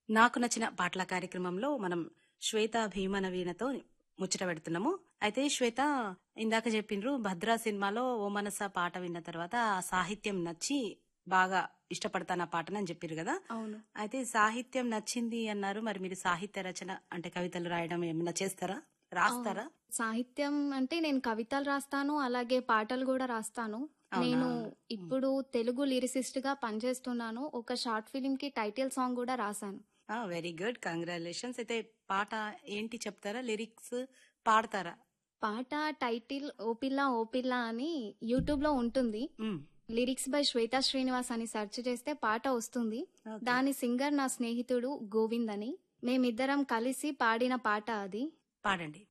నాకు నచ్చిన పాటల కార్యక్రమంలో మనం శ్వేత భీమన వీణతో ముచ్చట పెడుతున్నాము అయితే శ్వేత ఇందాక చెప్పిండ్రు భద్రా సినిమాలో ఓ మనస పాట విన్న తర్వాత ఆ సాహిత్యం నచ్చి బాగా ఇష్టపడతాను ఆ పాటని అని చెప్పారు కదా అవును అయితే సాహిత్యం నచ్చింది అన్నారు మరి మీరు సాహిత్య రచన అంటే కవితలు రాయడం ఏమైనా చేస్తారా రాస్తారా సాహిత్యం అంటే నేను కవితలు రాస్తాను అలాగే పాటలు కూడా రాస్తాను అవునా? నేను ఇప్పుడు తెలుగు లిరిసిస్ట్ గా పనిచేస్తున్నాను ఒక షార్ట్ ఫిలిం కి టైటిల్ సాంగ్ కూడా రాశాను వెరీ గుడ్ కంగ్రాచులేషన్స్ అయితే పాట ఏంటి చెప్తారా లిరిక్స్ పాడతారా పాట టైటిల్ ఓపిల్లా ఓపిల్లా అని యూట్యూబ్ లో ఉంటుంది మ్, లిరిక్స్ బై శ్వేత శ్రీనివాస్ అని సెర్చ్ చేస్తే పాట వస్తుంది Okay. దాని సింగర్ నా స్నేహితుడు గోవింద్ అని మేమిద్దరం కలిసి పాడిన పాట అది పాడండి